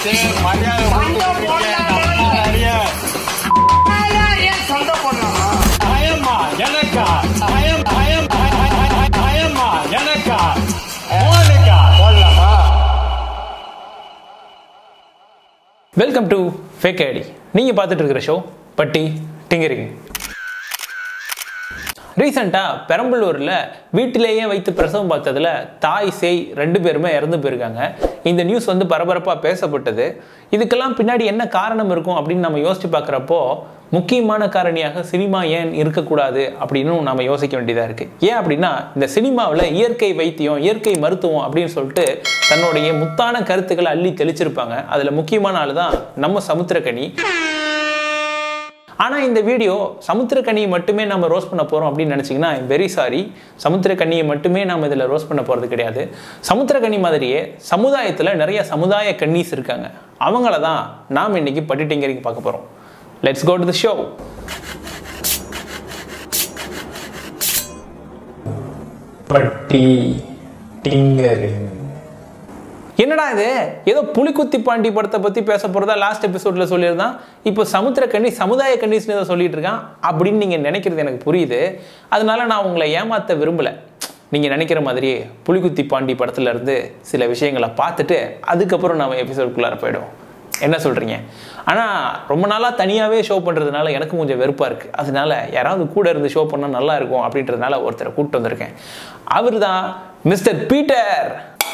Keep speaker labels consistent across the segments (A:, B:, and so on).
A: சரி, மரியாதை கொடுத்து இருக்கேன். நம்ம நிறைய
B: சண்டை போடலாமா
A: பயமா எனக்கா பயம் பயம் பய- பய- பய- பயமா எனக்கா மோனிகா
B: போடலாமா
C: வெல்கம் டு ஃபேக் ஐடி நீங்கள் பார்த்துட்டு இருக்கிற ஷோ பட்டி டிங்கரிங் ரீசெண்டாக பெரம்பலூரில் வீட்டிலேயே வைத்து பிரசவம் பார்த்ததுல தாய் சேய் ரெண்டு பேருமே இறந்து போயிருக்காங்க இந்த நியூஸ் வந்து பரபரப்பாக பேசப்பட்டது இதுக்கெல்லாம் பின்னாடி என்ன காரணம் இருக்கும் அப்படின்னு நம்ம யோசிச்சு பார்க்குறப்போ முக்கியமான காரணியாக சினிமா ஏன் இருக்கக்கூடாது அப்படின்னு நம்ம யோசிக்க வேண்டியதாக இருக்குது ஏன் அப்படின்னா இந்த சினிமாவில் இயற்கை வைத்தியம் இயற்கை மருத்துவம் அப்படின்னு சொல்லிட்டு தன்னுடைய முத்தான கருத்துக்களை அள்ளி தெளிச்சிருப்பாங்க அதில் முக்கியமான ஆள் தான் நம்ம சமுத்திரக்கனி ஆனால் இந்த வீடியோ சமுத்திரக்கனியை மட்டுமே நம்ம ரோஸ் பண்ண போகிறோம் அப்படின்னு நினச்சிங்கன்னா வெரி சாரி சமுத்திரக்கனியை மட்டுமே நம்ம இதில் ரோஸ் பண்ண போகிறது கிடையாது சமுத்திரக்கனி மாதிரியே சமுதாயத்தில் நிறைய சமுதாய கன்னிஸ் இருக்காங்க அவங்கள தான் நாம் இன்னைக்கு பட்டி டிங்கரிங் பார்க்க போகிறோம் let's go to the show பட்டி டிங்கரிங் என்னடா இது ஏதோ புலிக்குத்தி பாண்டி படத்தை பற்றி பேச போகிறதா லாஸ்ட் எபிசோடில் சொல்லியிருந்தான் இப்போ சமுத்திர கண்ணி சமுதாய கன்னிஸ்னு ஏதோ சொல்லிட்டு இருக்கான் அப்படின்னு நீங்கள் நினைக்கிறது எனக்கு புரியுது அதனால நான் உங்களை ஏமாற்ற விரும்பலை நீங்கள் நினைக்கிற மாதிரியே புலிக்குத்தி பாண்டி படத்துல இருந்து சில விஷயங்களை பார்த்துட்டு அதுக்கப்புறம் நம்ம எபிசோடுக்குள்ளார போயிடுவோம் என்ன சொல்கிறீங்க ஆனால் ரொம்ப நாளாக தனியாகவே ஷோ பண்ணுறதுனால எனக்கு கொஞ்சம் வெறுப்பாக இருக்குது அதனால யாராவது கூட இருந்து ஷோ பண்ணால் நல்லா இருக்கும் அப்படின்றதுனால ஒருத்தரை கூப்பிட்டு வந்திருக்கேன் அவர் தான் மிஸ்டர் பீட்டர்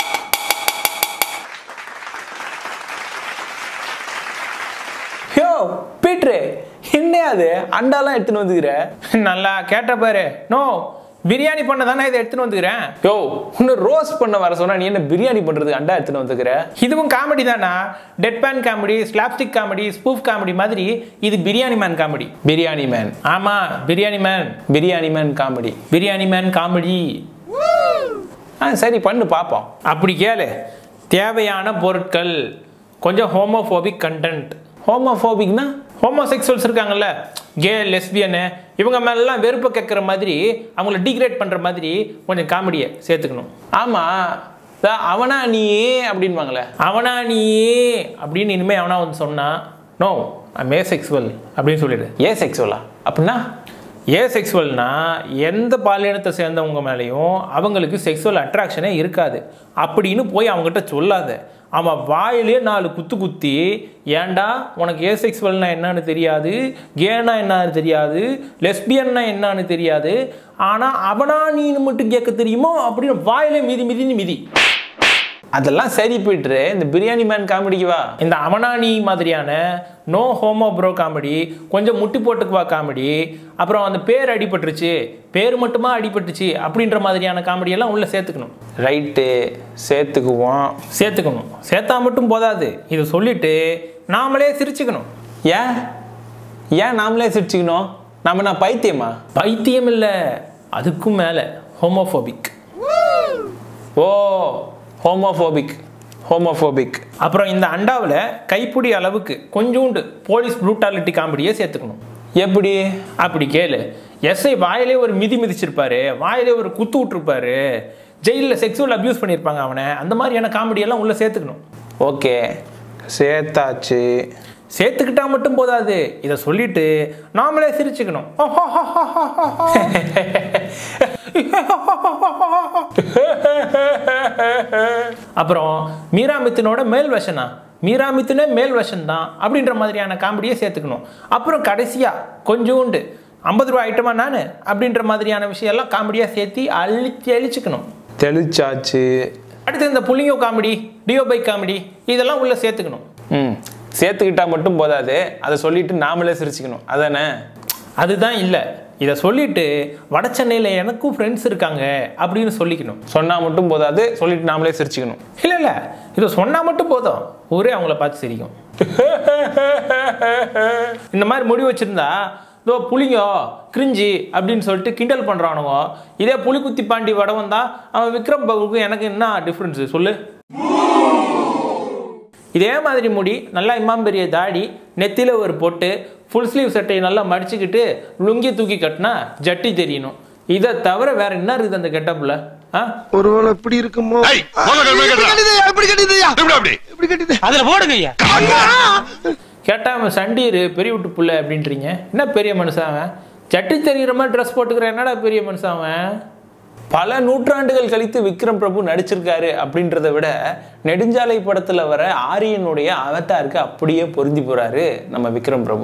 C: யோ பீட்ரு என்ன அது அண்டாலாம் எடுத்துன்னு வந்துக்கிற
D: நல்லா கேட்ட பாரு நோ பிரியாணி பண்ண தானே இதை எடுத்துன்னு வந்துக்கிறேன்
C: யோ இன்னும் ரோஸ்ட் பண்ண வர சொன்னா நீ என்ன பிரியாணி பண்றதுக்கு அண்டா எடுத்துன்னு வந்துக்கிற
D: இதுவும் காமெடி தானா deadpan comedy slapstick comedy spoof comedy மாதிரி இது biryani man comedy
C: biryani man
D: ஆமா biryani man
C: biryani man comedy
D: biryani man comedy
C: ஆ சரி பண்ணு பார்ப்போம்
D: அப்படி கேளு தேவையான பொருட்கள் கொஞ்சம் ஹோமோஃபோபிக் கண்டென்ட்
C: ஹோமோஃபோபிக்னா
D: ஹோமோசெக்சுவல்ஸ் இருக்காங்கல்ல கே லெஸ்பியனு இவங்க மேலெல்லாம் வெறுப்பை கேட்குற மாதிரி அவங்கள டிகிரேட் பண்ணுற மாதிரி கொஞ்சம் காமெடியை சேர்த்துக்கணும்
C: ஆமா தா, அவனா நீ அப்படின்பாங்களே
D: அவனா நீயே அப்படின்னு இனிமே அவனா வந்து சொன்னா நோ மே செக்ஸுவல் அப்படின்னு சொல்லிடு
C: ஏ செக்ஸுவலா அப்படின்னா
D: ஏ செக்ஸுவல்னா எந்த பாலினத்தை சேர்ந்தவங்க மேலேயும் அவங்களுக்கு செக்ஸுவல் அட்ராக்ஷனே இருக்காது அப்படின்னு போய் அவங்ககிட்ட சொல்லாத அவன் வாயிலே நாலு குத்து குத்தி ஏன்டா உனக்கு ஏ செக்ஸுவல்னா என்னன்னு தெரியாது கேனா என்னன்னு தெரியாது லெஸ்பியன்னா என்னன்னு தெரியாது ஆனால் அவனா நீன்னு மட்டும் கேட்க தெரியுமோ அப்படின்னு வாயிலே மிதி மிதின்னு மிதி
C: அதெல்லாம் சரி போயிட்டுரு இந்த பிரியாணி மேன் காமெடிக்கு வா
D: இந்த அவனானி மாதிரியான நோ ஹோமோ ப்ரோ காமெடி கொஞ்சம் முட்டி போட்டுக்குவா காமெடி அப்புறம் அந்த பேர் அடிபட்டுருச்சு பேர் மட்டுமா அடிபட்டுச்சு அப்படின்ற மாதிரியான காமெடியெல்லாம் உள்ளே சேர்த்துக்கணும்
C: ரைட்டு சேர்த்துக்குவோம்
D: சேர்த்துக்கணும் சேர்த்தா மட்டும் போதாது இதை சொல்லிட்டு நாமளே சிரிச்சுக்கணும்
C: ஏன் ஏன் நாமளே சிரிச்சுக்கணும் நாம நான் பைத்தியமா
D: பைத்தியம் இல்லை அதுக்கும் மேலே ஹோமோஃபோபிக்
C: ஓ ஹோமோஃபோபிக் ஹோமோஃபோபிக்
D: அப்புறம் இந்த அண்டாவில் கைப்பிடி அளவுக்கு கொஞ்சோண்டு போலீஸ் ப்ரூட்டாலிட்டி காமெடியை சேர்த்துக்கணும்
C: எப்படி
D: அப்படி கேளு எஸ்ஐ வாயிலே ஒரு மிதி மிதிச்சிருப்பாரு வாயிலே ஒரு குத்து விட்டுருப்பாரு ஜெயிலில் செக்ஸுவல் அபியூஸ் பண்ணியிருப்பாங்க அவனை அந்த மாதிரியான காமெடியெல்லாம் உள்ளே சேர்த்துக்கணும்
C: ஓகே சேர்த்தாச்சு
D: சேர்த்துக்கிட்டா மட்டும் போதாது இதை சொல்லிட்டு நாமளே சிரிச்சுக்கணும் அப்புறம் மீரா மித்துனோட மேல் வெஷனா மீரா மித்துனே மேல் வெஷன் தான் அப்படின்ற மாதிரியான காமெடியை சேர்த்துக்கணும் அப்புறம் கடைசியாக கொஞ்சோண்டு ஐம்பது ரூபா ஐட்டமா நான் அப்படின்ற மாதிரியான விஷயம்லாம் காமெடியாக சேர்த்து அழிச்சு அழிச்சுக்கணும்
C: தெளிச்சாச்சு
D: அடுத்து இந்த புள்ளிங்கோ காமெடி டியோ பைக் காமெடி இதெல்லாம் உள்ள சேர்த்துக்கணும்
C: ம் சேர்த்துக்கிட்டா மட்டும் போதாது அதை சொல்லிட்டு நாமளே சிரிச்சுக்கணும் அதானே
D: அதுதான் இல்லை இதை சொல்லிட்டு வட சென்னையில் எனக்கும் ஃப்ரெண்ட்ஸ் இருக்காங்க அப்படின்னு சொல்லிக்கணும்
C: சொன்னா மட்டும் போதாது சொல்லிட்டு நாமளே சிரிச்சுக்கணும்
D: இல்லை இல்லை இதை சொன்னால் மட்டும் போதும் ஊரே அவங்கள பார்த்து சிரிக்கும் இந்த மாதிரி முடி வச்சிருந்தா இதோ புளிங்கோ கிரிஞ்சி அப்படின்னு சொல்லிட்டு கிண்டல் பண்ணுறானுங்க இதே புலிக்குத்தி பாண்டி வட வந்தா அவன் விக்ரம் பாபுக்கும் எனக்கு என்ன டிஃப்ரென்ஸு சொல்லு இதே மாதிரி முடி நல்லா இம்மாம் பெரிய தாடி நெத்தியில் ஒரு பொட்டு ஃபுல் ஸ்லீவ் சட்டையை நல்லா மடிச்சுக்கிட்டு லுங்கி தூக்கி கட்டினா ஜட்டி தெரியணும் இதை தவிர வேற என்ன இருக்குது அந்த கெட்டப்பில் ஆ
B: ஒருவேளை இப்படி இருக்குமோ
A: ஏய், முதல்ல கழுவி கட்டுடா.
B: எப்படி கட்டிதையா
A: எப்படி அப்படி
B: எப்படி கட்டிது
A: அதுல போடுங்க ஐயா
D: கேட்டால் அவன் சண்டீர் பெரிய விட்டு புள்ள அப்படின்றீங்க என்ன பெரிய மனுஷன் அவன் சட்டி தெரிகிற மாதிரி ட்ரெஸ் போட்டுக்கிற என்னடா பெரிய மனுஷன் அவன்
C: பல நூற்றாண்டுகள் கழித்து விக்ரம் பிரபு நடிச்சிருக்காரு அப்படின்றத விட நெடுஞ்சாலை படத்துல வர ஆரியனுடைய அவதாருக்கு அப்படியே பொருந்தி போறாரு நம்ம விக்ரம் பிரபு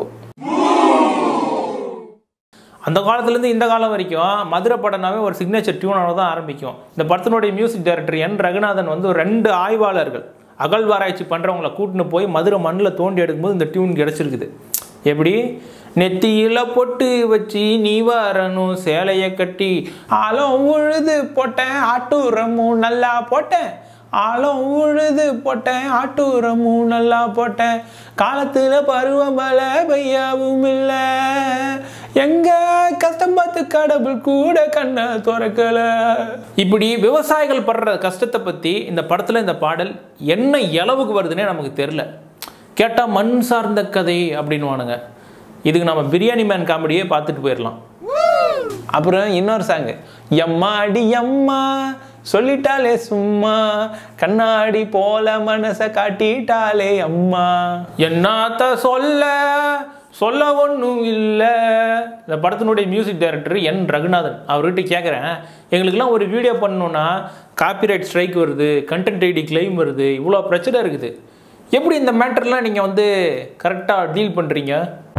D: அந்த காலத்துலேருந்து இந்த காலம் வரைக்கும் மதுரை படம்னாவே ஒரு சிக்னேச்சர் டியூனோட தான் ஆரம்பிக்கும் இந்த படத்தினுடைய மியூசிக் டைரக்டர் என் ரகுநாதன் வந்து ஒரு ரெண்டு ஆய்வாளர்கள் அகழ்வாராய்ச்சி பண்ணுறவங்கள கூட்டின்னு போய் மதுரை மண்ணில் தோண்டி எடுக்கும்போது இந்த டியூன் கிடச்சிருக்குது எப்படி நெத்தியில பொட்டு வச்சு நீ வரணும் சேலையை கட்டி
C: ஆழம் உழுது போட்டேன் ஆட்டூரமும் நல்லா போட்டேன் ஆழம் உழுது போட்டேன் ஆட்டூரமும் நல்லா போட்டேன் காலத்துல பருவமழை பெய்யவும் இல்லை எங்க கஷ்டம் பார்த்து கடவுள் கூட கண்ணை திறக்கல
D: இப்படி விவசாயிகள் படுற கஷ்டத்தை பற்றி இந்த படத்தில் இந்த பாடல் என்ன அளவுக்கு வருதுன்னே நமக்கு தெரில கேட்டால் மண் சார்ந்த கதை அப்படின்னுவானுங்க இதுக்கு நம்ம பிரியாணி மேன் காமெடியே பார்த்துட்டு போயிடலாம்
C: அப்புறம் இன்னொரு சாங் எம்மா அடி எம்மா சொல்லிட்டாலே சும்மா கண்ணாடி போல மனசை காட்டிட்டாலே அம்மா
D: என்னத்த சொல்ல சொல்ல ஒன்றும் இல்லை இந்த படத்தினுடைய மியூசிக் டைரக்டர் என் ரகுநாதன் அவர்கிட்ட கேட்குறேன் எங்களுக்கெல்லாம் ஒரு வீடியோ பண்ணணும்னா காப்பிரைட் ஸ்ட்ரைக் வருது கண்டென்ட் ஐடி கிளைம் வருது இவ்வளோ பிரச்சனை இருக்குது எப்படி இந்த மேட்டர்லாம் நீங்கள் வந்து கரெக்டாக டீல் பண்ணுறீங்க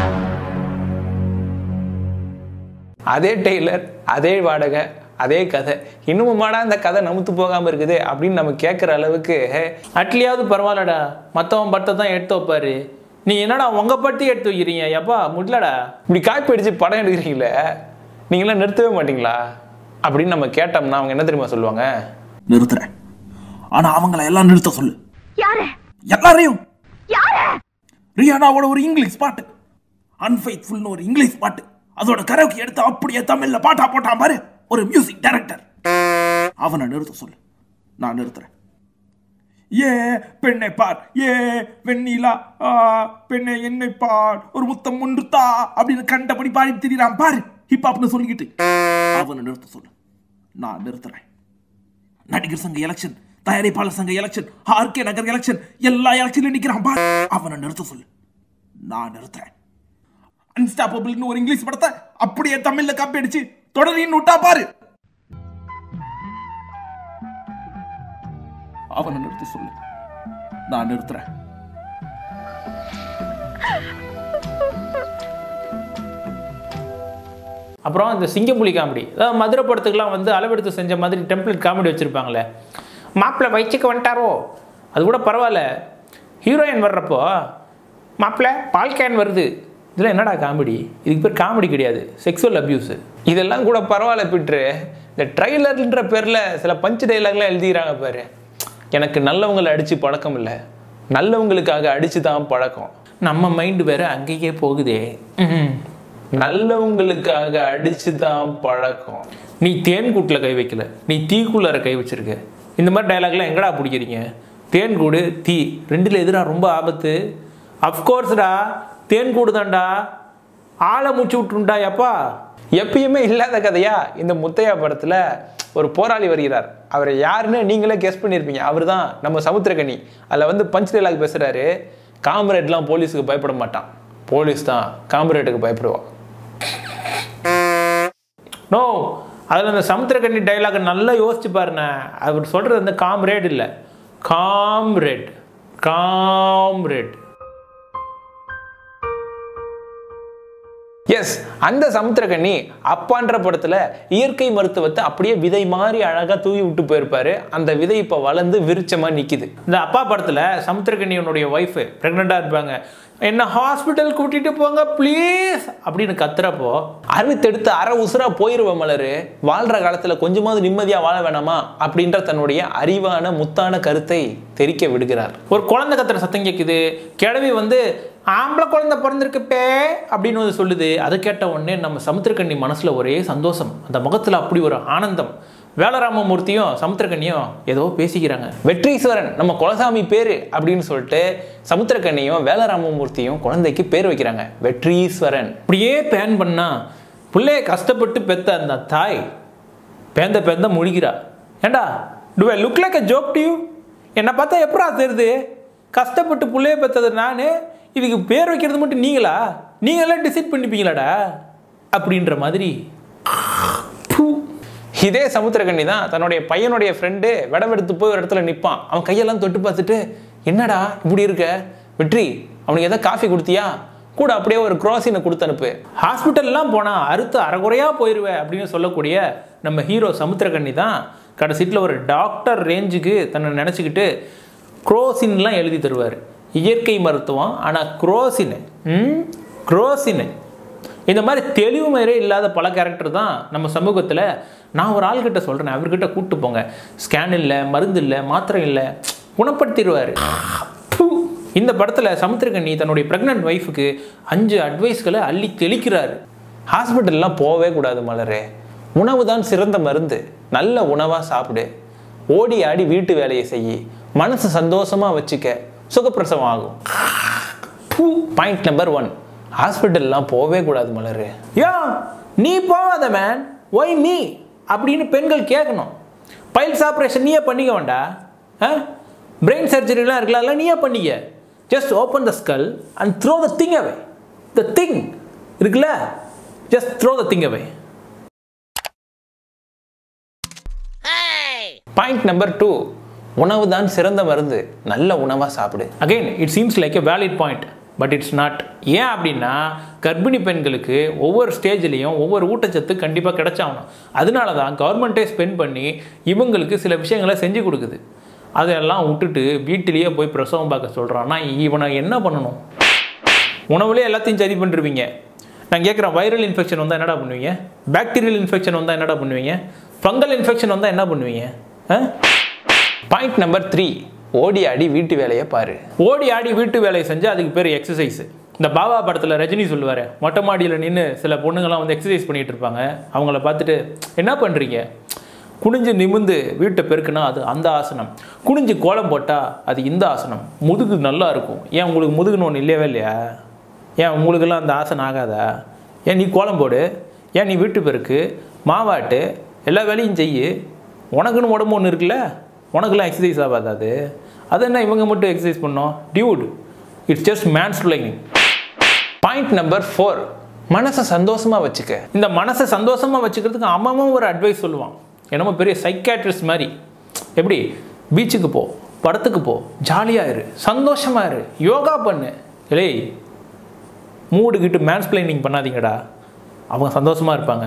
C: அதே டெய்லர் அதே வாடகை அதே கதை இன்னுமாடா இந்த கதை நமுத்து போகாம இருக்குது அப்படின்னு நம்ம கேட்குற அளவுக்கு
D: அட்லியாவது பரவாயில்லடா மற்றவன் படத்தை தான் எடுத்து வைப்பாரு நீ என்னடா உங்க பட்டி எடுத்து வைக்கிறீங்க எப்பா முடியலடா
C: இப்படி காப்பி அடிச்சு படம் எடுக்கிறீங்களே நீங்களாம் நிறுத்தவே மாட்டீங்களா அப்படின்னு நம்ம கேட்டோம்னா அவங்க என்ன தெரியுமா சொல்லுவாங்க
B: நிறுத்துறேன் ஆனா அவங்கள எல்லாம் நிறுத்த சொல்லு
E: யாரு
B: எல்லாரையும்
E: யாரு
B: ரியானாவோட ஒரு இங்கிலீஷ் பாட்டு அன்ஃபைத்ஃபுல்னு ஒரு இங்கிலீஷ் பாட்டு அதோட கரோக்கி எடுத்து அப்படியே தமிழ்ல பாட்டா போட்டான் பாரு ஒரு மியூசிக் டைரக்டர் அவனை நிறுத்த சொல்லு நான் நிறுத்துறேன் ஏ பெண்ணை பார் ஏ வெண்ணிலா ஆ, பெண்ணை என்னை பார் ஒரு முத்தம் ஒன்று தா அப்படின்னு கண்டபடி பாடி திரிறான் பாரு ஹிப்ஹாப்னு சொல்லிக்கிட்டு அவனை நிறுத்த சொல்லு நான் நிறுத்துறேன் நடிகர் சங்க எலெக்ஷன் தயாரிப்பாளர் சங்க எலெக்ஷன் ஆர்கே நகர் எலெக்ஷன் எல்லா எலெக்ஷன்ல நிக்கிறான் பாரு அவனை நிறுத்த சொல்லு நான் நிறுத்துறேன் அன்ஸ்டாப்பபிள்னு ஒரு இங்கிலீஷ் படத்தை அப்படியே தமிழ்ல காப்பி அடிச்சு தொடரின்னு விட்டா பாரு அவனை நிறுத்த சொல்லு நான் நிறுத்துறேன்
D: அப்புறம் இந்த சிங்கப்புலி காமெடி அதாவது மதுரை படத்துக்குலாம் வந்து அளவெடுத்து செஞ்ச மாதிரி டெம்ப்ளேட் காமெடி வச்சுருப்பாங்களே மாப்பிள்ளை வயிற்றுக்கு வந்துட்டாரோ அது கூட பரவாயில்ல ஹீரோயின் வர்றப்போ மாப்பிள்ளை பால் கேன் வருது இதெல்லாம் என்னடா காமெடி இதுக்கு பேர் காமெடி கிடையாது செக்ஸுவல் அபியூஸு
C: இதெல்லாம் கூட பரவாயில்ல பிட்ரு இந்த ட்ரைலர்ன்ற பேரில் சில பஞ்ச் டைலாக்லாம் எழுதிக்கிறாங்க பாரு எனக்கு நல்லவங்களை அடித்து பழக்கம் இல்லை நல்லவங்களுக்காக அடித்து தான் பழக்கம்
D: நம்ம மைண்டு வேற அங்கேயே போகுதே ம்ஹும்.
C: நல்லவங்களுக்காக அடித்து தான் பழக்கம்
D: நீ தேன் கூட்டில் கை வைக்கல நீ தீக்குள்ளார கை வச்சிருக்க இந்த மாதிரி டயலாக்லாம் எங்கடா பிடிக்கிறீங்க தேன் கூடு தீ ரெண்டுல எதிரா ரொம்ப ஆபத்து அஃப்கோர்ஸ்டா தேன் கூடு தான்டா ஆளை மூச்சு விட்டுருண்டா எப்பா
C: எப்பயுமே இல்லாத கதையா இந்த முத்தையா படத்துல ஒரு போராளி வருகிறார் அவர் யாருன்னு நீங்களே கெஸ் பண்ணியிருப்பீங்க அவர் தான் நம்ம சமுத்திரகனி அதில் வந்து பஞ்ச் டைலாக் பேசுறாரு காம்ரேட்லாம் போலீஸுக்கு பயப்பட மாட்டான் போலீஸ் தான் காம்ரேட்டுக்கு பயப்படுவான்
D: நோ அதில் அந்த சமுத்திரக்கண்ணி டைலாக் நல்லா யோசிச்சு பாருண்ணே அவர் சொல்கிறது அந்த காம்ரேட் இல்லை காம்ரேட் காம்ரேட்
C: எஸ் அந்த சமுத்திரகனி அப்பான்ற படத்துல இயற்கை மருத்துவத்தை அப்படியே விதை மாதிரி அழகா தூவி விட்டு போயிருப்பாரு அந்த விதை இப்போ வளர்ந்து விருச்சமா நிக்குது
D: இந்த அப்பா படத்தில் சமுத்திரக்கண்ணியனுடைய ஒய்ஃபு ப்ரெக்னெண்ட்டாக இருப்பாங்க என்ன ஹாஸ்பிட்டல் கூட்டிகிட்டு போங்க ப்ளீஸ் அப்படின்னு கத்துறப்போ
C: அறுத்தெடுத்து அரை உசுரா போயிருவ மலரு வாழ்ற காலத்துல கொஞ்சமாவது நிம்மதியா வாழ வேணாமா அப்படின்ற தன்னுடைய அறிவான முத்தான கருத்தை தெரிக்க விடுகிறார்
D: ஒரு குழந்தை கத்துற சத்தம் கேட்குது கிழவி வந்து ஆம்பளை குழந்தை பிறந்திருக்குப்பே அப்படின்னு வந்து சொல்லுது அதை கேட்ட உடனே நம்ம சமுத்திரக்கண்ணி மனசுல ஒரே சந்தோஷம் அந்த முகத்துல அப்படி ஒரு ஆனந்தம் வேலராமமூர்த்தியும் சமுத்திரக்கண்ணியும் ஏதோ பேசிக்கிறாங்க
C: வெற்றீஸ்வரன் நம்ம குலசாமி பேரு அப்படின்னு சொல்லிட்டு சமுத்திரக்கண்ணியும் வேலராமமூர்த்தியும் குழந்தைக்கு பேர் வைக்கிறாங்க வெற்றீஸ்வரன்
D: அப்படியே பேன் பண்ணா பிள்ளைய கஷ்டப்பட்டு பெத்த அந்த தாய் பேந்த பேந்த முழிக்கிறா ஏண்டா do I look like a joke to you என்னை பார்த்தா எப்படா தெரியுது கஷ்டப்பட்டு புள்ளைய பெற்றது நான் இதுக்கு பேர் வைக்கிறது மட்டும் நீங்களா நீங்களே டிசைட் பண்ணிப்பீங்களாடா அப்படின்ற மாதிரி பூ.
C: இதே சமுத்திரகண்ணி தான் தன்னுடைய பையனுடைய ஃப்ரெண்டு விடவெடுத்து போய் ஒரு இடத்துல நிற்பான் அவன் கையெல்லாம் தொட்டு பார்த்துட்டு என்னடா இப்படி இருக்க வெற்றி அவனுக்கு எதாவது காஃபி கொடுத்தியா கூட அப்படியே ஒரு குரோசினை கொடுத்து அனுப்பு
D: ஹாஸ்பிட்டல்லாம் போனால் அறுத்து அரைகுறையாக போயிடுவேன் அப்படின்னு சொல்லக்கூடிய நம்ம ஹீரோ சமுத்திரகண்ணி தான் கடைசியில் ஒரு டாக்டர் ரேஞ்சுக்கு தன்னை நினச்சிக்கிட்டு குரோசின்லாம் எழுதி தருவார் இயற்கை மருத்துவம் ஆனால் குரோசின் ம் குரோசின் இந்த மாதிரி தெளிவு மாதிரியே இல்லாத பல கேரக்டர் தான் நம்ம சமூகத்தில் நான் ஒரு ஆள்கிட்ட சொல்கிறேன் அவர்கிட்ட கூப்பிட்டு போங்க ஸ்கேன் இல்லை மருந்து இல்லை மாத்திரை இல்லை குணப்படுத்திடுவார் இந்த படத்தில் சமுத்திரகண்ணி தன்னுடைய ப்ரெக்னென்ட் ஒய்ஃபுக்கு அஞ்சு அட்வைஸ்களை அள்ளி தெளிக்கிறாரு
C: ஹாஸ்பிட்டல்லாம் போகவே கூடாது மலரே உணவு தான் சிறந்த மருந்து நல்ல உணவாக சாப்பிடு ஓடி ஆடி வீட்டு வேலையை செய் மனசு சந்தோஷமாக வச்சுக்க சுகப்பிரசவம் ஆகும் பாயிண்ட் நம்பர் ஒன் ஹாஸ்பிட்டல்லாம் போகவே கூடாது மலரே
D: யா நீ போகாத மேன் ஒய் மீ அப்படின்னு பெண்கள் கேட்கணும் பைல்ஸ் ஆப்ரேஷன் நீயே பண்ணிக்க வேண்டா பிரெயின் சர்ஜரிலாம் இருக்குல்ல அதெல்லாம் நீயே பண்ணிக்க just open the skull and throw the thing away the thing இருக்குல்ல just throw the thing away
C: point number two உணவு தான் சிறந்த மருந்து நல்ல உணவாக சாப்பிடு
D: again it seems like a valid point but it's not ஏன் அப்படின்னா கர்ப்பிணி பெண்களுக்கு ஒவ்வொரு ஸ்டேஜ்லேயும் ஒவ்வொரு ஊட்டச்சத்து கண்டிப்பாக கிடைச்சாகணும் அதனால தான் கவர்மெண்ட்டே ஸ்பெண்ட் பண்ணி இவங்களுக்கு சில விஷயங்களை செஞ்சு கொடுக்குது அதெல்லாம் விட்டுட்டு வீட்டிலேயே போய் பிரசவம் பார்க்க சொல்கிறான்னா இவனை என்ன பண்ணணும் உணவுலேயே எல்லாத்தையும் சரி பண்ணிருவீங்க நான் கேட்குறேன் வைரல் இன்ஃபெக்ஷன் வந்தால் என்னடா பண்ணுவீங்க பாக்டீரியல் இன்ஃபெக்ஷன் வந்தால் என்னடா பண்ணுவீங்க ஃபங்கல் இன்ஃபெக்ஷன் வந்தால் என்ன பண்ணுவீங்க ஆ
C: பாயிண்ட் நம்பர் த்ரீ ஓடி ஆடி வீட்டு வேலையை பாரு
D: ஓடி ஆடி வீட்டு வேலையை செஞ்சால் அதுக்கு பேர் எக்ஸசைஸ் இந்த பாபா படத்தில் ரஜினி சொல்லுவார் மொட்டை மாடியில் நின்று சில பொண்ணுங்கள்லாம் வந்து எக்ஸசைஸ் பண்ணிட்டு இருப்பாங்க அவங்கள பார்த்துட்டு என்ன பண்ணுறீங்க குனிஞ்சு நிமிந்து வீட்டை பெருக்குனா அது அந்த ஆசனம் குனிஞ்சு கோலம் போட்டால் அது இந்த ஆசனம் முதுகு நல்லா இருக்கும் ஏன் உங்களுக்கு முதுகுன்னு ஒன்று இல்லையவே இல்லையா ஏன் உங்களுக்கெல்லாம் அந்த ஆசனம் ஆகாதா ஏன் நீ கோலம் போடு ஏன் நீ வீட்டு பெருக்கு மாவாட்டு எல்லா வேலையும் செய்யு உனக்குன்னு உடம்பு ஒன்று இருக்குல்ல உனக்கெல்லாம் எக்ஸசைஸ் ஆகாது அது அது என்ன இவங்க மட்டும் எக்ஸசைஸ் பண்ணோம் dude it's just mansplaining
C: point number four மனசை சந்தோஷமாக வச்சுக்க
D: இந்த மனசை சந்தோஷமாக வச்சுக்கிறதுக்கு அவன் ஒரு அட்வைஸ் சொல்லுவான் என்னமோ பெரிய சைக்காட்ரிஸ்ட் மாதிரி எப்படி பீச்சுக்கு போ படத்துக்கு போ ஜாலியாக இரு சந்தோஷமா இரு யோகா பண்ணு இல்லை மூடுக்கிட்டு மேன்ஸ் பிளைனிங் பண்ணாதீங்கடா அவங்க சந்தோஷமாக இருப்பாங்க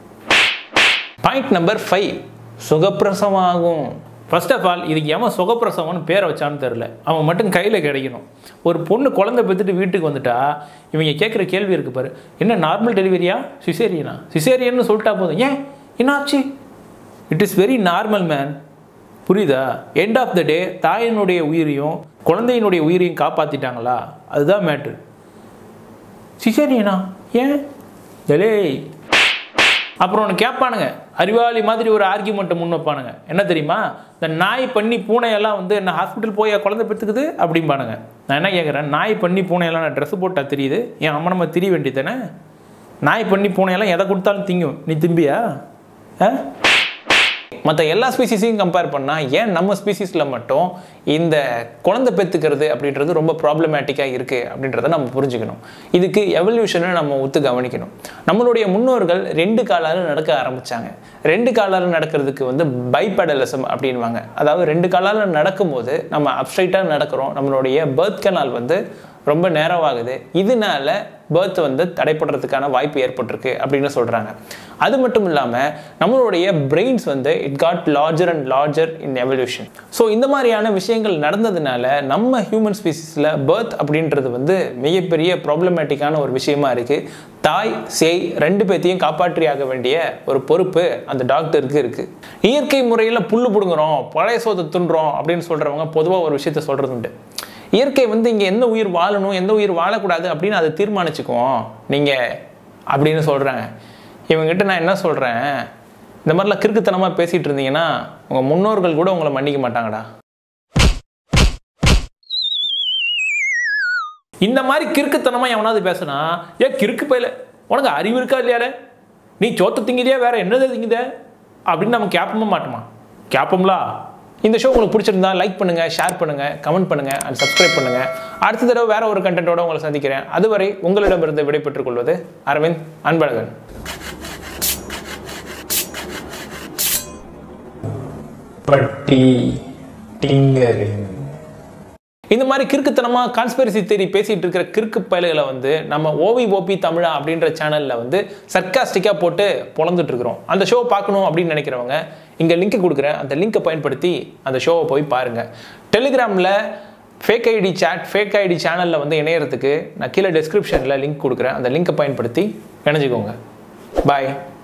C: பாயிண்ட் நம்பர் ஃபைவ் சுகப்பிரசவம் ஆகும்
D: ஃபர்ஸ்ட் ஆஃப் ஆல் இதுக்கு எவன் சுகப்பிரசவம்னு பேரை வச்சான்னு தெரில அவன் மட்டும் கையில் கிடைக்கணும் ஒரு பொண்ணு குழந்தை பெற்றுட்டு வீட்டுக்கு வந்துட்டா இவங்க கேட்குற கேள்வி இருக்கு பாரு என்ன நார்மல் டெலிவரியா சிசேரியனா சிசேரியன்னு சொல்லிட்டா போதும் ஏன் என்னாச்சு it is very normal man புரியுதா எண்ட் ஆஃப் த டே தாயினுடைய உயிரையும் குழந்தையினுடைய உயிரையும் காப்பாற்றிட்டாங்களா அதுதான் மேட்ரு சிசேரியனா ஏன் டேய் அப்புறம் ஒன்று கேட்பானுங்க அறிவாளி மாதிரி ஒரு ஆர்கியூமெண்ட்டை முன் வைப்பானுங்க என்ன தெரியுமா இந்த நாய் பண்ணி பூனையெல்லாம் வந்து என்ன ஹாஸ்பிட்டல் போய் குழந்தை பெற்றுக்குது அப்படிம்பானுங்க நான் என்ன கேட்குறேன் நாய் பண்ணி பூனையெல்லாம் நான் ட்ரெஸ் போட்டால் தெரியுது என் அம்மா நம்ம திரிய வேண்டியதானே நாய் பண்ணி பூனையெல்லாம் எதை கொடுத்தாலும் திங்கும் நீ திம்பியா ஆ
C: மற்ற எல்லா ஸ்பீசிஸையும் கம்பேர் பண்ணால் ஏன் நம்ம ஸ்பீசிஸில் மட்டும் இந்த குழந்தை பெற்றுக்கிறது அப்படின்றது ரொம்ப ப்ராப்ளமேட்டிக்காக இருக்குது அப்படின்றத நம்ம புரிஞ்சுக்கணும் இதுக்கு எவல்யூஷனை நம்ம ஒத்து கவனிக்கணும் நம்மளுடைய முன்னோர்கள் ரெண்டு காலால நடக்க ஆரம்பிச்சாங்க ரெண்டு காலால நடக்கிறதுக்கு வந்து பைபெடலிசம் அப்படின்வாங்க அதாவது ரெண்டு காலால நடக்கும்போது நம்ம அப்ஸ்ட்ரைட்டாக நடக்கிறோம் நம்மளுடைய பர்த் கனால் வந்து ரொம்ப நேரமாகுது இதனால பேர்த் வந்து தடைப்படுறதுக்கான வாய்ப்பு ஏற்பட்டிருக்கு அப்படின்னு சொல்கிறாங்க அது மட்டும் இல்லாமல் நம்மளுடைய பிரெயின்ஸ் வந்து it got larger and larger in evolution so இந்த மாதிரியான விஷயங்கள் நடந்ததுனால நம்ம ஹியூமன் ஸ்பீசிஸில் பேர்த் அப்படின்றது வந்து மிகப்பெரிய ப்ராப்ளமேட்டிக்கான ஒரு விஷயமா இருக்குது தாய் சேய் ரெண்டு பேர்த்தையும் காப்பாற்றியாக வேண்டிய ஒரு பொறுப்பு அந்த டாக்டருக்கு இருக்குது இயற்கை முறையில் புல்லு பிடுங்குறோம் பழைய சோத்தை துண்டுறோம் அப்படின்னு சொல்கிறவங்க பொதுவாக ஒரு விஷயத்த சொல்கிறது உண்டு இயற்கை வந்து இங்கே எந்த உயிர் வாழணும் எந்த உயிர் வாழக்கூடாது அப்படின்னு அதை தீர்மானிச்சுக்குவோம் நீங்கள் அப்படின்னு சொல்கிறாங்க இவங்ககிட்ட நான் என்ன சொல்கிறேன் இந்த மாதிரிலாம் கிறுக்குத்தனமாக பேசிகிட்டு இருந்தீங்கன்னா உங்கள் முன்னோர்கள் கூட உங்களை மன்னிக்க மாட்டாங்கடா
D: இந்த மாதிரி கிறுக்குத்தனமாக எவனாவது பேசுனா ஏ கிறுக்கு பையில உனக்கு அறிவு இருக்கா இல்லையாடே நீ சோத்த திங்குதியா வேற என்னது திங்குத அப்படின்னு நம்ம கேட்பவும் மாட்டோமா கேட்போம்லா
C: இந்த ஷோ உங்களுக்கு பிடிச்சிருந்தா லைக் பண்ணுங்க ஷேர் பண்ணுங்க கமெண்ட் பண்ணுங்க அண்ட் சப்ஸ்கிரைப் பண்ணுங்க அடுத்த தடவை வேற ஒரு கண்டென்ட்டோட உங்களை சந்திக்கிறேன் அதுவரை உங்களிடமிருந்து விடைபெற்றுக் கொள்வது அரவிந்த் அன்பழகன்
D: பட்டி டிங்கரிங்
C: இந்த மாதிரி கிறுக்குத்தனமா கான்ஸ்பெரிசி தேரி பேசிட்டு இருக்கிற கிறுக்கு பயல்களை வந்து நம்ம ஓவி ஓபி தமிழா அப்படின்ற சேனல்ல வந்து சர்க்காஸ்டிக்கா போட்டு பொழந்துட்டு இருக்கிறோம் அந்த ஷோ பார்க்கணும் அப்படின்னு நினைக்கிறவங்க இங்க லிங்க் கொடுக்குறேன் அந்த லிங்கை பயன்படுத்தி அந்த ஷோவை போய் பாருங்க டெலிகிராம்ல fake ID chat fake ID சேனலில் வந்து இணையறதுக்கு நான் கீழே டெஸ்கிரிப்ஷனில் லிங்க் கொடுக்குறேன் அந்த லிங்கை பயன்படுத்தி இணைஞ்சுக்கோங்க பாய்